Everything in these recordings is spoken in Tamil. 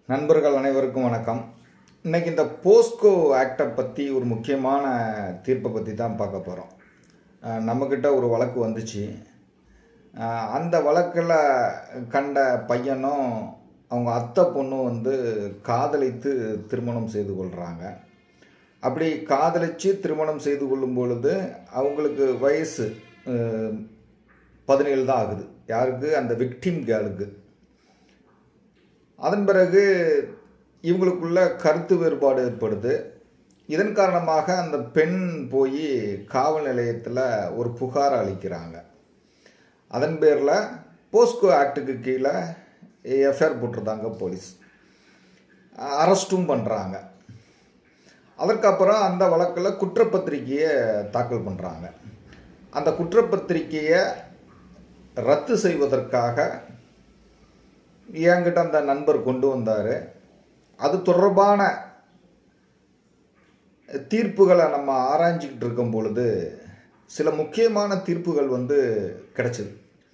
நண்பர்கள் அனைவருக்கும் வணக்கம் இன்னைக்கு இந்த போஸ்கோ ஆக்டை பற்றி ஒரு முக்கியமான தீர்ப்பை பற்றி தான் பார்க்க போகிறோம் நம்மக்கிட்ட ஒரு வழக்கு வந்துச்சு அஹ் அந்த வழக்கில் கண்ட பையனும் அவங்க அத்தை பொண்ணும் வந்து காதலித்து திருமணம் செய்து கொள்கிறாங்க அப்படி காதலித்து திருமணம் செய்து கொள்ளும் பொழுது அவங்களுக்கு வயசு பதினேழு தான் ஆகுது யாருக்கு அந்த விக்டிம் கேர்ளுக்கு அதன் பிறகு இவங்களுக்குள்ள கருத்து வேறுபாடு ஏற்படுது இதன் காரணமாக அந்த பெண் போய் காவல் நிலையத்தில் ஒரு புகார் அளிக்கிறாங்க அதன் பேரில் போஸ்கோ ஆக்டுக்கு கீழே எஃப்ஐஆர் போட்டிருந்தாங்க போலீஸ் அரெஸ்ட்டும் பண்ணுறாங்க அதற்கப்புறம் அந்த வழக்கில் குற்றப்பத்திரிக்கையை தாக்கல் பண்ணுறாங்க அந்த குற்றப்பத்திரிக்கையை ரத்து செய்வதற்காக என்கிட்ட அந்த நண்பர் கொண்டு வந்தார் அது தொடர்பான தீர்ப்புகளை நம்ம ஆராய்ஞ்சிக்கிட்டு இருக்கும் பொழுது சில முக்கியமான தீர்ப்புகள் வந்து கிடைச்சிது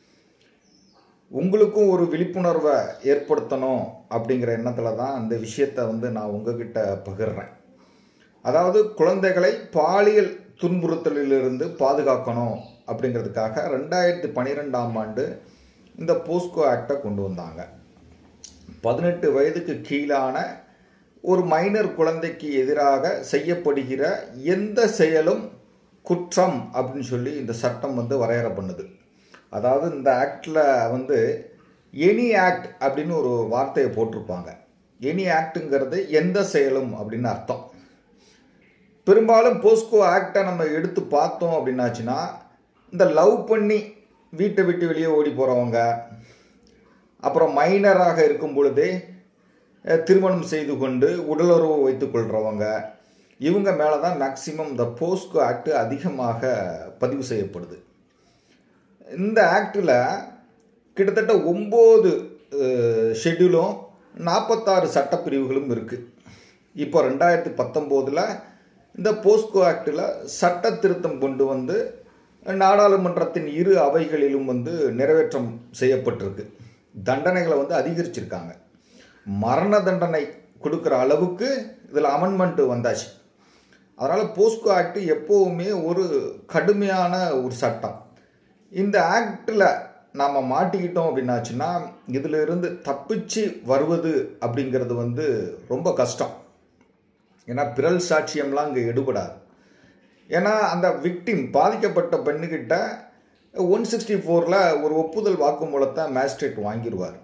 உங்களுக்கும் ஒரு விழிப்புணர்வை ஏற்படுத்தணும் அப்படிங்கிற எண்ணத்தில் தான் அந்த விஷயத்தை வந்து நான் உங்ககிட்ட பகிர்றேன் அதாவது குழந்தைகளை பாலியல் துன்புறுத்தலிலிருந்து பாதுகாக்கணும் அப்படிங்கிறதுக்காக ரெண்டாயிரத்தி பன்னிரெண்டாம் ஆண்டு இந்த போஸ்கோ ஆக்டை கொண்டு வந்தாங்க பதினெட்டு வயதுக்கு கீழான ஒரு மைனர் குழந்தைக்கு எதிராக செய்யப்படுகிற எந்த செயலும் குற்றம் அப்படின்னு சொல்லி இந்த சட்டம் வந்து வரையறை பண்ணுது அதாவது இந்த ஆக்டில் வந்து எனி ஆக்ட் அப்படின்னு ஒரு வார்த்தையை போட்டிருப்பாங்க எனி ஆக்டுங்கிறது எந்த செயலும் அப்படின்னு அர்த்தம் பெரும்பாலும் போஸ்கோ ஆக்டை நம்ம எடுத்து பார்த்தோம் அப்படின்னாச்சுன்னா இந்த லவ் பண்ணி வீட்டை விட்டு வெளியே ஓடி போகிறவங்க அப்புறம் மைனராக இருக்கும் பொழுதே திருமணம் செய்து கொண்டு உடலுறவு வைத்து கொள்கிறவங்க இவங்க மேலே தான் மேக்சிமம் இந்த போஸ்கோ ஆக்ட் அதிகமாக பதிவு செய்யப்படுது இந்த ஆக்டில் கிட்டத்தட்ட ஒம்பது ஷெட்யூலும் நாற்பத்தாறு சட்டப்பிரிவுகளும் இருக்குது இப்போ ரெண்டாயிரத்தி பத்தொம்போதில் இந்த போஸ்கோ ஆக்டில் சட்ட திருத்தம் கொண்டு வந்து நாடாளுமன்றத்தின் இரு அவைகளிலும் வந்து நிறைவேற்றம் செய்யப்பட்டிருக்கு தண்டனைகளை வந்து அதிகரிச்சிருக்காங்க மரண தண்டனை கொடுக்குற அளவுக்கு இதில் அமெண்ட்மெண்ட்டு வந்தாச்சு அதனால் போஸ்கோ ஆக்ட் எப்போவுமே ஒரு கடுமையான ஒரு சட்டம் இந்த ஆக்டில் நாம் மாட்டிக்கிட்டோம் அப்படின்னாச்சுன்னா இதில் இருந்து தப்பிச்சு வருவது அப்படிங்கிறது வந்து ரொம்ப கஷ்டம் ஏன்னா பிறல் சாட்சியம்லாம் இங்கே எடுபடாது ஏன்னா அந்த விக்டிம் பாதிக்கப்பட்ட பெண்ணுக்கிட்ட ஒன் சிக்ஸ்டி ஃபோரில் ஒரு ஒப்புதல் வாக்குமூலத்தை மேஜிஸ்ட்ரேட் வாங்கிடுவார்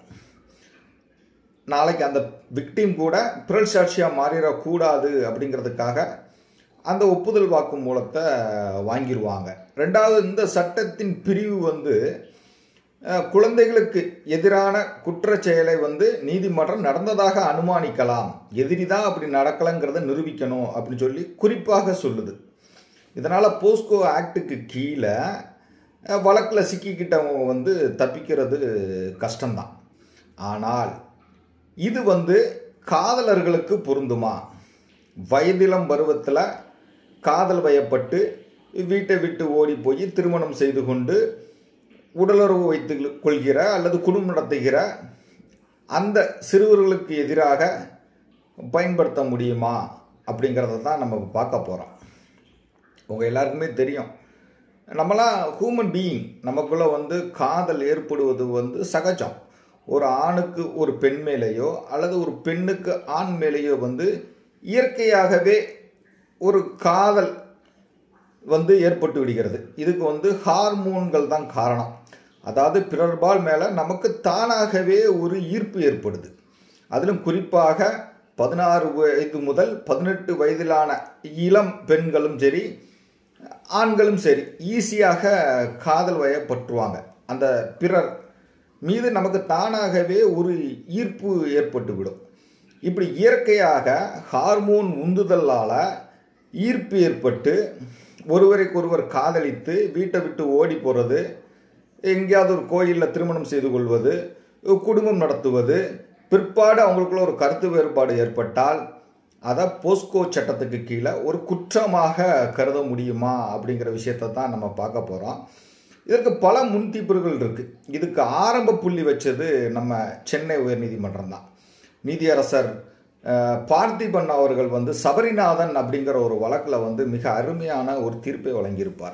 நாளைக்கு அந்த விக்டிம் கூட பிறல் சாட்சியாக மாறிடக்கூடாது அப்படிங்கிறதுக்காக அந்த ஒப்புதல் வாக்குமூலத்தை வாங்கிடுவாங்க ரெண்டாவது இந்த சட்டத்தின் பிரிவு வந்து குழந்தைகளுக்கு எதிரான குற்ற செயலை வந்து நீதிமன்றம் நடந்ததாக அனுமானிக்கலாம் எதிரி தான் அப்படி நடக்கலைங்கிறத நிரூபிக்கணும் அப்படின்னு சொல்லி குறிப்பாக சொல்லுது இதனால் போஸ்கோ ஆக்டுக்கு கீழே வழக்கில் சிக்கிக்கிட்டவங்க வந்து தப்பிக்கிறது கஷ்டம்தான் ஆனால் இது வந்து காதலர்களுக்கு பொருந்துமா வயதிலம் பருவத்தில் காதல் வயப்பட்டு வீட்டை விட்டு ஓடி போய் திருமணம் செய்து கொண்டு உடலுறவு வைத்து கொள்கிற அல்லது குடும்பம் நடத்துகிற அந்த சிறுவர்களுக்கு எதிராக பயன்படுத்த முடியுமா அப்படிங்கிறத தான் நம்ம பார்க்க போகிறோம் உங்கள் எல்லாருக்குமே தெரியும் நம்மளாம் ஹியூமன் பீயிங் நமக்குள்ளே வந்து காதல் ஏற்படுவது வந்து சகஜம் ஒரு ஆணுக்கு ஒரு பெண் மேலேயோ அல்லது ஒரு பெண்ணுக்கு ஆண் மேலேயோ வந்து இயற்கையாகவே ஒரு காதல் வந்து ஏற்பட்டு விடுகிறது இதுக்கு வந்து ஹார்மோன்கள் தான் காரணம் அதாவது பிறர்பால் மேலே நமக்கு தானாகவே ஒரு ஈர்ப்பு ஏற்படுது அதிலும் குறிப்பாக பதினாறு வயது முதல் பதினெட்டு வயதிலான இளம் பெண்களும் சரி ஆண்களும் சரி ஈஸியாக காதல் வயப்பட்டுருவாங்க அந்த பிறர் மீது நமக்கு தானாகவே ஒரு ஈர்ப்பு ஏற்பட்டுவிடும் இப்படி இயற்கையாக ஹார்மோன் உந்துதலால் ஈர்ப்பு ஏற்பட்டு ஒருவரைக்கொருவர் காதலித்து வீட்டை விட்டு ஓடி போகிறது எங்கேயாவது ஒரு கோயிலில் திருமணம் செய்து கொள்வது குடும்பம் நடத்துவது பிற்பாடு அவங்களுக்குள்ள ஒரு கருத்து வேறுபாடு ஏற்பட்டால் அதை போஸ்கோ சட்டத்துக்கு கீழே ஒரு குற்றமாக கருத முடியுமா அப்படிங்கிற விஷயத்தை தான் நம்ம பார்க்க போகிறோம் இதற்கு பல முன்தீர்ப்புகள் இருக்குது இதுக்கு ஆரம்ப புள்ளி வச்சது நம்ம சென்னை உயர்நீதிமன்றம் தான் நீதியரசர் அஹ், பார்த்திபன் அவர்கள் வந்து சபரிநாதன் அப்படிங்கிற ஒரு வழக்கில் வந்து மிக அருமையான ஒரு தீர்ப்பை வழங்கியிருப்பார்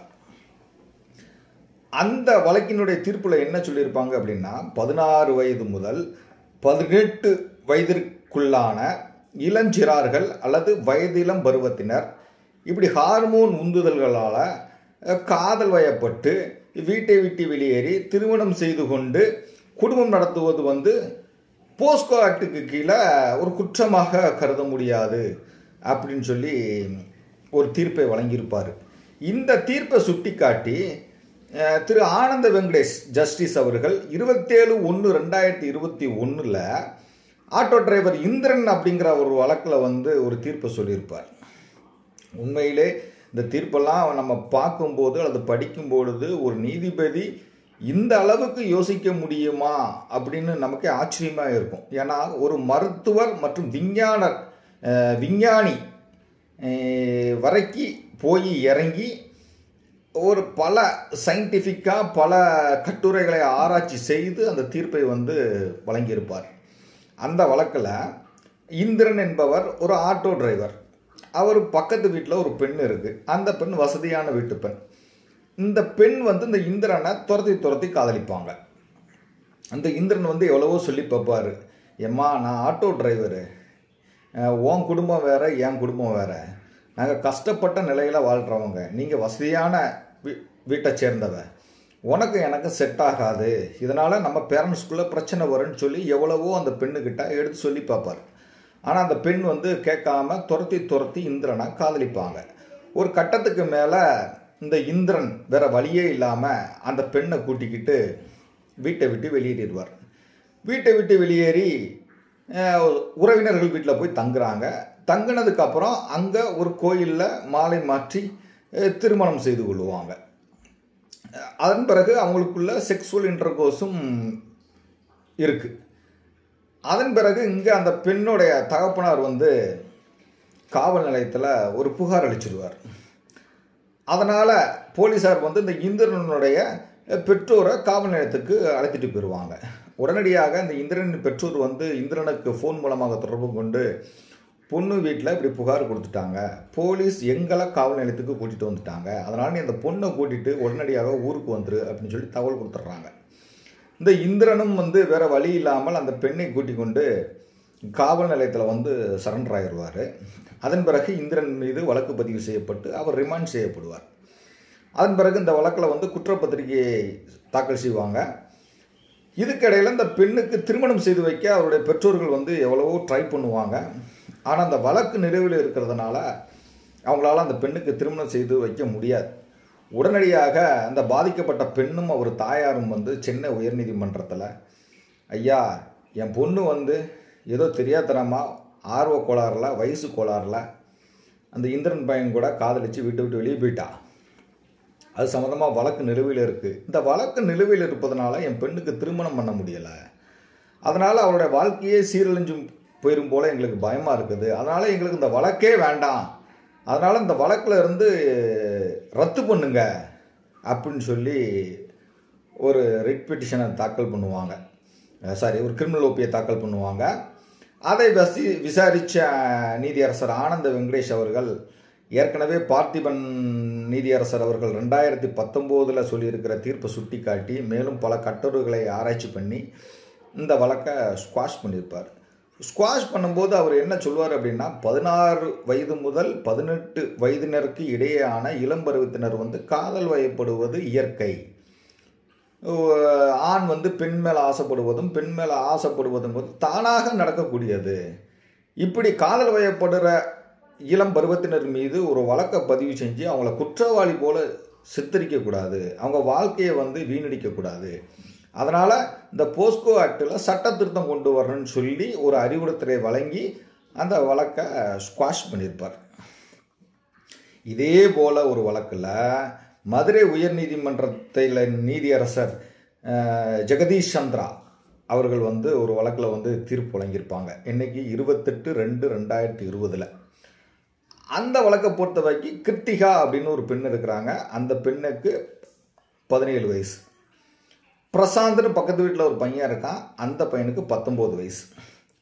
அந்த வழக்கினுடைய தீர்ப்பில் என்ன சொல்லியிருப்பாங்க அப்படின்னா பதினாறு வயது முதல் பதினெட்டு வயதிற்குள்ளான இளஞ்சிறார்கள் அல்லது வயதிளம் பருவத்தினர் இப்படி ஹார்மோன் உந்துதல்களால் அஹ், காதல் வயப்பட்டு வீட்டை விட்டு வெளியேறி திருமணம் செய்து கொண்டு குடும்பம் நடத்துவது வந்து போஸ்கோ ஆக்டுக்கு கீழே ஒரு குற்றமாக கருத முடியாது அப்படின்னு சொல்லி ஒரு தீர்ப்பை வழங்கியிருப்பார் இந்த தீர்ப்பை சுட்டிக்காட்டி அஹ், திரு ஆனந்த வெங்கடேஷ் ஜஸ்டிஸ் அவர்கள் இருபத்தேழு ஒன்று ரெண்டாயிரத்தி இருபத்தி ஒன்றில் ஆட்டோ டிரைவர் இந்திரன் அப்படிங்கிற ஒரு வழக்கில் வந்து ஒரு தீர்ப்பை சொல்லியிருப்பார் உண்மையிலே இந்த தீர்ப்பெல்லாம் நம்ம பார்க்கும்போது அல்லது படிக்கும் பொழுது ஒரு நீதிபதி இந்த அளவுக்கு யோசிக்க முடியுமா அப்படின்னு நமக்கே ஆச்சரியமாக இருக்கும் ஏன்னா ஒரு மருத்துவர் மற்றும் விஞ்ஞானர் அஹ், விஞ்ஞானி அஹ், வரைக்கு போய் இறங்கி ஒரு பல சயின்டிஃபிக்காக பல கட்டுரைகளை ஆராய்ச்சி செய்து அந்த தீர்ப்பை வந்து வழங்கியிருப்பார் அந்த வழக்கில் இந்திரன் என்பவர் ஒரு ஆட்டோ டிரைவர் அவர் பக்கத்து வீட்டில் ஒரு பெண் இருக்குது அந்த பெண் வசதியான வீட்டு பெண் இந்த பெண் வந்து இந்த இந்திரனை துரத்தி துரத்தி காதலிப்பாங்க அந்த இந்திரன் வந்து எவ்வளவோ சொல்லி பார்ப்பாரு எம்மா நான் ஆட்டோ டிரைவரு அஹ், உன் குடும்பம் வேற என் குடும்பம் வேற நாங்கள் கஷ்டப்பட்ட நிலையில் வாழ்கிறவங்க நீங்கள் வசதியான வீ வீட்டை சேர்ந்தவ உனக்கு எனக்கு செட் ஆகாது இதனால் நம்ம பேரண்ட்ஸ்குள்ளே பிரச்சனை வரும்னு சொல்லி எவ்வளவோ அந்த பெண்ணுக்கிட்ட எடுத்து சொல்லி பார்ப்பார் ஆனால் அந்த பெண் வந்து கேட்காம துரத்தி துரத்தி இந்திரனை காதலிப்பாங்க ஒரு கட்டத்துக்கு மேலே இந்த இந்திரன் வேற வழியே இல்லாமல் அந்த பெண்ணை கூட்டிக்கிட்டு வீட்டை விட்டு வெளியேறிடுவார் வீட்டை விட்டு வெளியேறி அஹ், உறவினர்கள் வீட்டில் போய் தங்குறாங்க தங்கினதுக்கப்புறம் அங்கே ஒரு கோயிலில் மாலை மாற்றி அஹ், திருமணம் செய்து கொள்வாங்க அதன் பிறகு அவங்களுக்குள்ள செக்ஸுவல் இன்டர்கோர்ஸும் இருக்கு அதன் பிறகு இங்கே அந்த பெண்ணுடைய தகப்பனார் வந்து காவல் நிலையத்தில் ஒரு புகார் அளிச்சிருவார் அதனால் போலீஸார் வந்து இந்த இந்திரனுடைய பெற்றோரை காவல் நிலையத்துக்கு அழைத்துட்டு போயிடுவாங்க உடனடியாக இந்த இந்திரனின் பெற்றோர் வந்து இந்திரனுக்கு ஃபோன் மூலமாக தொடர்பு கொண்டு பொண்ணு வீட்டில் இப்படி புகார் கொடுத்துட்டாங்க போலீஸ் எங்களை காவல் நிலையத்துக்கு கூட்டிகிட்டு வந்துட்டாங்க அதனால் நீ அந்த பொண்ணை கூட்டிகிட்டு உடனடியாக ஊருக்கு வந்துரு அப்படின்னு சொல்லி தகவல் கொடுத்துட்றாங்க இந்த இந்திரனும் வந்து வேற வழி இல்லாமல் அந்த பெண்ணை கூட்டிக் கொண்டு காவல் நிலையத்தில் வந்து சரண்டர் ஆகிடுவார் அதன் பிறகு இந்திரன் மீது வழக்கு பதிவு செய்யப்பட்டு அவர் ரிமாண்ட் செய்யப்படுவார் அதன் பிறகு இந்த வழக்கில் வந்து குற்றப்பத்திரிகையை தாக்கல் செய்வாங்க இதுக்கிடையில் இந்த பெண்ணுக்கு திருமணம் செய்து வைக்க அவருடைய பெற்றோர்கள் வந்து எவ்வளவோ ட்ரை பண்ணுவாங்க ஆனால் அந்த வழக்கு நிறைவில் இருக்கிறதுனால அவங்களால அந்த பெண்ணுக்கு திருமணம் செய்து வைக்க முடியாது உடனடியாக அந்த பாதிக்கப்பட்ட பெண்ணும் அவர் தாயாரும் வந்து சென்னை உயர்நீதிமன்றத்தில் ஐயா என் பொண்ணு வந்து ஏதோ தெரியாதனமாக ஆர்வ கோளாறில் வயசு கோளாறில் அந்த இந்திரன் பையன் கூட காதலிச்சு விட்டு விட்டு வெளியே போயிட்டா அது சம்மந்தமாக வழக்கு நிலுவையில் இருக்குது இந்த வழக்கு நிலுவையில் இருப்பதனால என் பெண்ணுக்கு திருமணம் பண்ண முடியலை அதனால் அவளுடைய வாழ்க்கையே சீரழிஞ்சும் போயிடும் போல் எங்களுக்கு பயமாக இருக்குது அதனால் எங்களுக்கு இந்த வழக்கே வேண்டாம் அதனால் இந்த வழக்கில் இருந்து ரத்து பண்ணுங்க அப்படின்னு சொல்லி ஒரு ரிட் பெட்டிஷனை தாக்கல் பண்ணுவாங்க சாரி ஒரு கிரிமினல் ஓபியை தாக்கல் பண்ணுவாங்க அதை வசி விசாரித்த நீதியரசர் ஆனந்த வெங்கடேஷ் அவர்கள் ஏற்கனவே பார்த்திபன் நீதியரசர் அவர்கள் ரெண்டாயிரத்தி பத்தொம்போதில் சொல்லியிருக்கிற தீர்ப்பை சுட்டி காட்டி மேலும் பல கட்டுரைகளை ஆராய்ச்சி பண்ணி இந்த வழக்கை ஸ்குவாஷ் பண்ணியிருப்பார் ஸ்குவாஷ் பண்ணும்போது அவர் என்ன சொல்லுவார் அப்படின்னா பதினாறு வயது முதல் பதினெட்டு வயதினருக்கு இடையேயான இளம் பருவத்தினர் வந்து காதல் வயப்படுவது இயற்கை ஆண் வந்து பெண் மேலே ஆசைப்படுவதும் பெண் மேலே ஆசைப்படுவதும் வந்து தானாக நடக்கக்கூடியது இப்படி காதல் வயப்படுற இளம் பருவத்தினர் மீது ஒரு வழக்கை பதிவு செஞ்சு அவங்கள குற்றவாளி போல சித்தரிக்கக்கூடாது அவங்க வாழ்க்கையை வந்து வீணடிக்கக்கூடாது அதனால் இந்த போஸ்கோ ஆக்டில் சட்ட திருத்தம் கொண்டு வரணும்னு சொல்லி ஒரு அறிவுறுத்தலை வழங்கி அந்த வழக்கை ஸ்குவாஷ் பண்ணியிருப்பார் இதே போல ஒரு வழக்கில் மதுரை உயர்நீதிமன்றத்தில் நீதியரசர் அஹ், ஜெகதீஷ் சந்திரா அவர்கள் வந்து ஒரு வழக்கில் வந்து தீர்ப்பு வழங்கியிருப்பாங்க இன்னைக்கு இருபத்தெட்டு ரெண்டு ரெண்டாயிரத்தி இருபதில் அந்த வழக்கை பொறுத்த வரைக்கும் கிருத்திகா அப்படின்னு ஒரு பெண் இருக்கிறாங்க அந்த பெண்ணுக்கு பதினேழு வயசு பிரசாந்த்னு பக்கத்து வீட்டில் ஒரு பையன் இருக்கான் அந்த பையனுக்கு பத்தொம்போது வயசு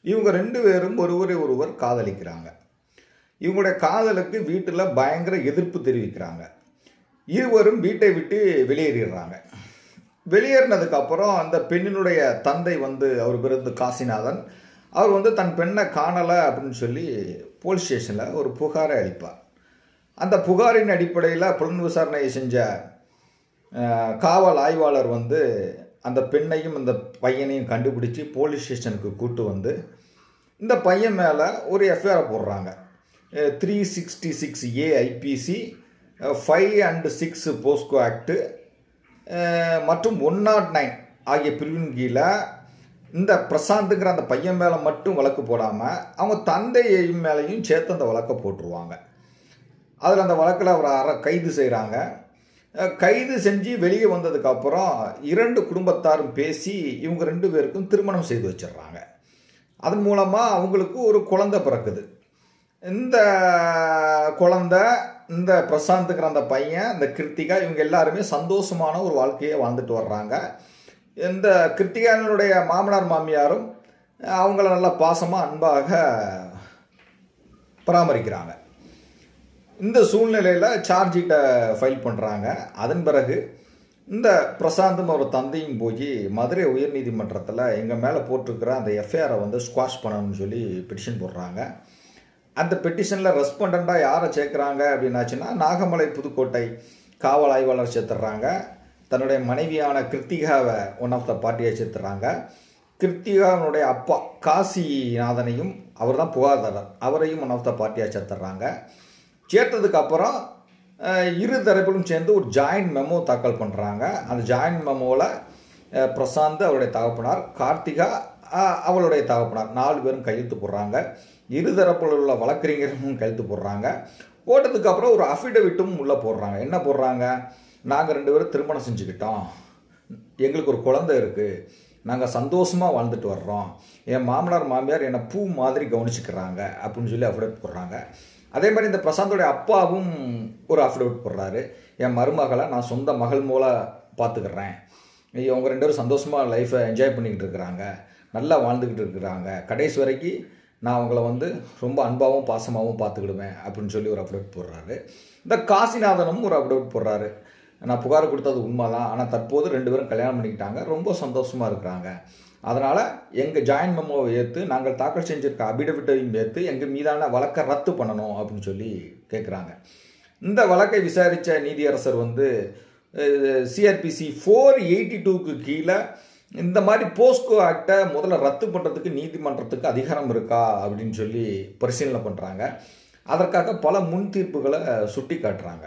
இவங்க ரெண்டு பேரும் ஒருவரை ஒருவர் காதலிக்கிறாங்க இவங்களுடைய காதலுக்கு வீட்டில் பயங்கர எதிர்ப்பு தெரிவிக்கிறாங்க இருவரும் வீட்டை விட்டு வெளியேறிடுறாங்க வெளியேறினதுக்கு அப்புறம் அந்த பெண்ணினுடைய தந்தை வந்து அவர் பேர் வந்து காசிநாதன் அவர் வந்து தன் பெண்ணை காணலை அப்படின்னு சொல்லி போலீஸ் ஸ்டேஷனில் ஒரு புகாரை அளிப்பார் அந்த புகாரின் அடிப்படையில் புலன் விசாரணை செஞ்ச அஹ், காவல் ஆய்வாளர் வந்து அந்த பெண்ணையும் இந்த பையனையும் கண்டுபிடிச்சி போலீஸ் ஸ்டேஷனுக்கு கூட்டு வந்து இந்த பையன் மேலே ஒரு எஃப்ஐஆர் போடுறாங்க three sixty six A IPC five and six POCSO act மற்றும் ஒன் நாட் நைன் ஆகிய பிரிவின் கீழே இந்த பிரசாந்துங்கிற அந்த பையன் மேலே மட்டும் வழக்கு போடாமல் அவங்க தந்தையையும் மேலேயும் சேர்த்து அந்த வழக்கை போட்டுருவாங்க அதில் அந்த வழக்கில் அவர் அற கைது செய்கிறாங்க கைது செஞ்சு வெளியே வந்ததுக்கப்புறம் இரண்டு குடும்பத்தாரும் பேசி இவங்க ரெண்டு பேருக்கும் திருமணம் செய்து வச்சிடுறாங்க அதன் மூலமாக அவங்களுக்கு ஒரு குழந்தை பிறக்குது இந்த குழந்தை இந்த பிரசாந்துங்கிற அந்த பையன் இந்த கிருத்திகா இவங்க எல்லாருமே சந்தோஷமான ஒரு வாழ்க்கையை வாழ்ந்துட்டு வர்றாங்க இந்த கிருத்திகாவினுடைய மாமனார் மாமியாரும் அவங்கள நல்லா பாசமாக அன்பாக பராமரிக்கிறாங்க இந்த சூழ்நிலையில் சார்ஜ் ஷீட்டை ஃபைல் பண்ணுறாங்க அதன் பிறகு இந்த பிரசாந்தும் அவர் தந்தையும் போய் மதுரை உயர்நீதிமன்றத்தில் எங்கள் மேலே போட்டிருக்கிற அந்த எஃப்ஐஆரை வந்து ஸ்குவாஷ் பண்ணணும்னு சொல்லி பெட்டிஷன் போடுறாங்க அந்த பெட்டிஷனில் ரெஸ்பாண்டண்ட்டாக யாரை சேர்க்குறாங்க அப்படின்னாச்சுன்னா நாகமலை புதுக்கோட்டை காவல் ஆய்வாளர் சேர்த்துடுறாங்க தன்னுடைய மனைவியான கிருத்திகாவை ஒன் ஆஃப் த பார்ட்டியை சேர்த்துறாங்க கிருத்திகாவினுடைய அப்பா காசிநாதனையும் அவர் தான் புகார்தாரர் அவரையும் ஒன் ஆஃப் த பார்ட்டியாக சேர்த்துறாங்க சேர்த்ததுக்கு அப்புறம் அஹ், இரு தரப்பிலும் சேர்ந்து ஒரு ஜாயின்ட் மெமோ தாக்கல் பண்ணுறாங்க அந்த ஜாயின்ட் மெமோவில் பிரசாந்த் அவருடைய தகப்பனார் கார்த்திகா அஹ், அவளுடைய தகப்பனார் நாலு பேரும் கையெழுத்து போடுறாங்க இரு தரப்பில் உள்ள வழக்கறிஞரும் கையெழுத்து போடுறாங்க போட்டதுக்கு அப்புறம் ஒரு அஃபிடவிட்டும் உள்ளே போடுறாங்க என்ன போடுறாங்க நாங்கள் ரெண்டு பேரும் திருமணம் செஞ்சுக்கிட்டோம் எங்களுக்கு ஒரு குழந்தை இருக்குது நாங்கள் சந்தோஷமாக வாழ்ந்துட்டு வர்றோம் என் மாமனார் மாமியார் என்னை பூ மாதிரி கவனிச்சுக்கிறாங்க அப்படின்னு சொல்லி அஃபிடவிட் போடுறாங்க அதே மாதிரி இந்த பிரசாந்தோடைய அப்பாவும் ஒரு அஃபிடவிட் போடுறாரு என் மருமகளை நான் சொந்த மகள் மூலம் பார்த்துக்கிறேன் அவங்க ரெண்டு பேரும் சந்தோஷமாக லைஃப்பை என்ஜாய் பண்ணிக்கிட்டு இருக்கிறாங்க நல்லா வாழ்ந்துக்கிட்டு இருக்கிறாங்க கடைசி வரைக்கும் நான் அவங்கள வந்து ரொம்ப அன்பாகவும் பாசமாகவும் பார்த்துக்கிடுவேன் அப்படின்னு சொல்லி ஒரு அப்டேட் போடுறாரு இந்த காசிநாதனும் ஒரு அப்டேட் போடுறாரு நான் புகார் கொடுத்தது உண்மைதான் ஆனால் தற்போது ரெண்டு பேரும் கல்யாணம் பண்ணிக்கிட்டாங்க ரொம்ப சந்தோஷமாக இருக்கிறாங்க அதனால் எங்கள் ஜாயின் மெமோவை ஏற்று நாங்கள் தாக்கல் செஞ்சிருக்க அபிடவிட்டையும் ஏற்று எங்கள் மீதான வழக்கை ரத்து பண்ணணும் அப்படின்னு சொல்லி கேட்குறாங்க இந்த வழக்கை விசாரித்த நீதியரசர் வந்து சிஆர்பிசி ஃபோர் எயிட்டி டூக்கு கீழே இந்த மாதிரி போஸ்கோ ஆக்டை முதல்ல ரத்து பண்ணுறதுக்கு நீதிமன்றத்துக்கு அதிகாரம் இருக்கா அப்படின்னு சொல்லி பரிசீலனை பண்ணுறாங்க அதற்காக பல முன் தீர்ப்புகளை சுட்டி காட்டுறாங்க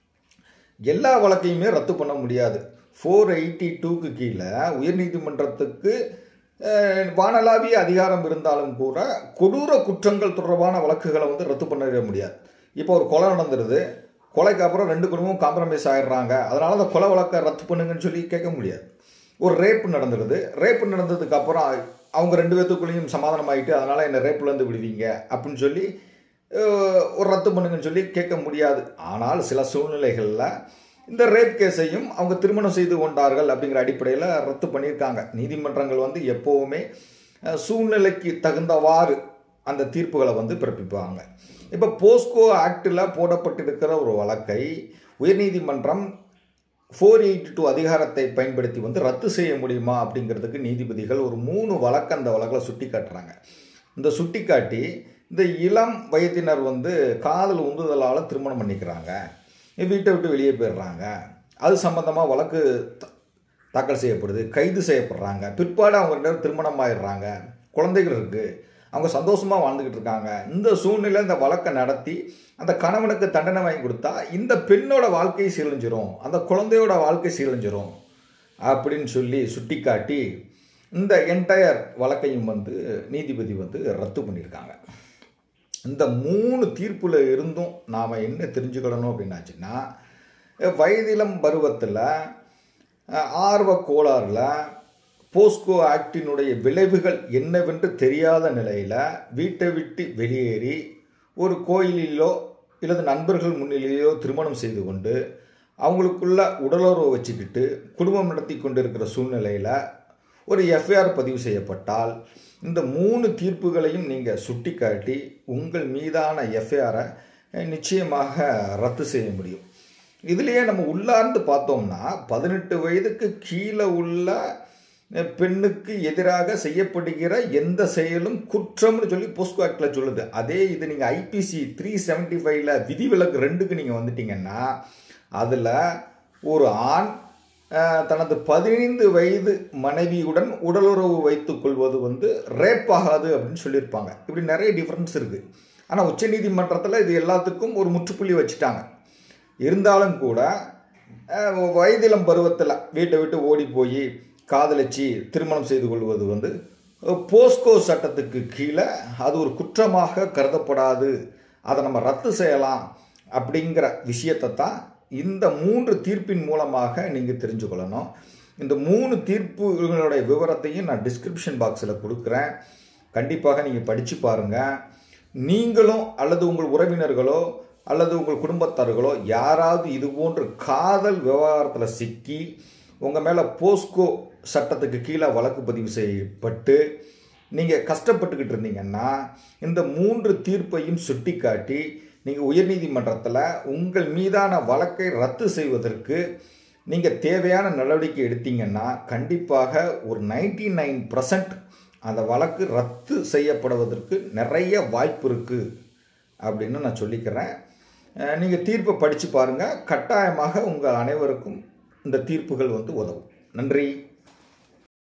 எல்லா வழக்கையுமே ரத்து பண்ண முடியாது ஃபோர் எயிட்டி டூக்கு கீழே உயர்நீதிமன்றத்துக்கு அஹ், வானளாவிய அதிகாரம் இருந்தாலும் கூட கொடூர குற்றங்கள் தொடர்பான வழக்குகளை வந்து ரத்து பண்ணவே முடியாது இப்போ ஒரு கொலை நடந்துருது கொலைக்கு அப்புறம் ரெண்டு குடும்பமும் காம்ப்ரமைஸ் ஆயிடுறாங்க அதனால அந்த கொலை வழக்கை ரத்து பண்ணுங்கன்னு சொல்லி கேட்க முடியாது ஒரு ரேப் நடந்துடுது ரேப் நடந்ததுக்கு அப்புறம் அவங்க ரெண்டு பேத்துக்குள்ளேயும் சமாதானம் ஆகிட்டு அதனால் என்னை ரேப்லேருந்து விடுவீங்க அப்படின்னு சொல்லி அஹ், ஒரு ரத்து பண்ணுங்கன்னு சொல்லி கேட்க முடியாது ஆனால் சில சூழ்நிலைகளில் இந்த ரேப் கேஸையும் அவங்க திருமணம் செய்து கொண்டார்கள் அப்படிங்கிற அடிப்படையில் ரத்து பண்ணியிருக்காங்க நீதிமன்றங்கள் வந்து எப்போவுமே அஹ், சூழ்நிலைக்கு தகுந்தவாறு அந்த தீர்ப்புகளை வந்து பிறப்பிப்பாங்க இப்போ போஸ்கோ ஆக்டில் போடப்பட்டிருக்கிற ஒரு வழக்கை உயர்நீதிமன்றம் ஃபோர் எயிட்டி டூ அதிகாரத்தை பயன்படுத்தி வந்து ரத்து செய்ய முடியுமா அப்படிங்கிறதுக்கு நீதிபதிகள் ஒரு மூணு வழக்கு அந்த வழக்கில் சுட்டி காட்டுறாங்க இந்த சுட்டி காட்டி இந்த இளம் வயதினர் வந்து காதல் உந்துதலால் திருமணம் பண்ணிக்கிறாங்க வீட்டை விட்டு வெளியே போயிடுறாங்க அது சம்பந்தமாக வழக்கு த- தாக்கல் செய்யப்படுது கைது செய்யப்படுறாங்க பிற்பாடு அவங்க ரெண்டு பேரும் திருமணம் ஆயிடுறாங்க குழந்தைகள் இருக்குது அவங்க சந்தோஷமாக வாழ்ந்துக்கிட்டு இருக்காங்க இந்த சூழ்நிலை இந்த வழக்கை நடத்தி அந்த கணவனுக்கு தண்டனை வாங்கி கொடுத்தா இந்த பெண்ணோட வாழ்க்கை சீரழிஞ்சிரும் அந்த குழந்தையோட வாழ்க்கை சீரழிஞ்சிரும் அப்படின்னு சொல்லி சுட்டிக்காட்டி இந்த என்டையர் வழக்கையும் வந்து நீதிபதி வந்து ரத்து பண்ணியிருக்காங்க இந்த மூணு தீர்ப்பில் இருந்தும் நாம் என்ன தெரிஞ்சுக்கிடணும் அப்படின்னாச்சுன்னா வயதிலம் பருவத்தில் ஆர்வ கோளாறில் போஸ்கோ ஆக்டினுடைய விளைவுகள் என்னவென்று தெரியாத நிலையில் வீட்டை விட்டு வெளியேறி ஒரு கோயிலிலோ இல்லது நண்பர்கள் முன்னிலேயோ திருமணம் செய்து கொண்டு அவங்களுக்குள்ள உடலுறவு வச்சுக்கிட்டு குடும்பம் நடத்தி கொண்டிருக்கிற சூழ்நிலையில் ஒரு எஃப்ஐஆர் பதிவு செய்யப்பட்டால் இந்த மூணு தீர்ப்புகளையும் நீங்கள் சுட்டிக்காட்டி உங்கள் மீதான எஃப்ஐஆரை நிச்சயமாக ரத்து செய்ய முடியும் இதுலேயே நம்ம உள்ளார்ந்து பார்த்தோம்னா பதினெட்டு வயதுக்கு கீழே உள்ள பெண்ணுக்கு எதிராக செய்யப்படுகிற எந்த செயலும் குற்றம்னு சொல்லி போஸ்கோ ஆக்டில் சொல்லுது அதே இது நீங்கள் ஐபிசி த்ரீ செவன்ட்டி ஃபைவ்ல விதிவிலக்கு ரெண்டுக்கு நீங்கள் வந்துட்டீங்கன்னா அதில் ஒரு ஆண் அஹ், தனது பதினைந்து வயது மனைவியுடன் உடலுறவு வைத்துக் கொள்வது வந்து ரேப் ஆகாது அப்படின்னு சொல்லியிருப்பாங்க இப்படி நிறைய டிஃப்ரென்ஸ் இருக்குது ஆனால் உச்சநீதிமன்றத்தில் இது எல்லாத்துக்கும் ஒரு முற்றுப்புள்ளி வச்சுட்டாங்க இருந்தாலும் கூட அஹ், வயதிலம் பருவத்தில் வீட்டை விட்டு ஓடி போய் காதலிச்சு திருமணம் செய்து கொள்வது வந்து அஹ், போஸ்கோ சட்டத்துக்கு கீழே அது ஒரு குற்றமாக கருதப்படாது அதை நம்ம ரத்து செய்யலாம் அப்படிங்கிற விஷயத்தை தான் இந்த மூன்று தீர்ப்பின் மூலமாக நீங்கள் தெரிஞ்சுக்கொள்ளணும் இந்த மூணு தீர்ப்புகளுடைய விவரத்தையும் நான் டிஸ்கிரிப்ஷன் பாக்ஸில் கொடுக்குறேன் கண்டிப்பாக நீங்கள் படித்து பாருங்கள் நீங்களும் அல்லது உங்கள் உறவினர்களோ அல்லது உங்கள் குடும்பத்தார்களோ யாராவது இது போன்று காதல் விவகாரத்தில் சிக்கி உங்கள் மேலே போஸ்கோ சட்டத்துக்கு கீழே வழக்கு பதிவு செய்யப்பட்டு நீங்கள் கஷ்டப்பட்டுக்கிட்டு இருந்தீங்கன்னா இந்த மூன்று தீர்ப்பையும் சுட்டிக்காட்டி நீங்கள் உயர்நீதிமன்றத்தில் உங்கள் மீதான வழக்கை ரத்து செய்வதற்கு நீங்கள் தேவையான நடவடிக்கை எடுத்தீங்கன்னா கண்டிப்பாக ஒரு நைன்டி நைன் அந்த வழக்கு ரத்து செய்யப்படுவதற்கு நிறைய வாய்ப்பு இருக்குது அப்படின்னு நான் சொல்லிக்கிறேன் நீங்கள் தீர்ப்பை படித்து பாருங்கள் கட்டாயமாக உங்கள் அனைவருக்கும் இந்த தீர்ப்புகள் வந்து உதவும் நன்றி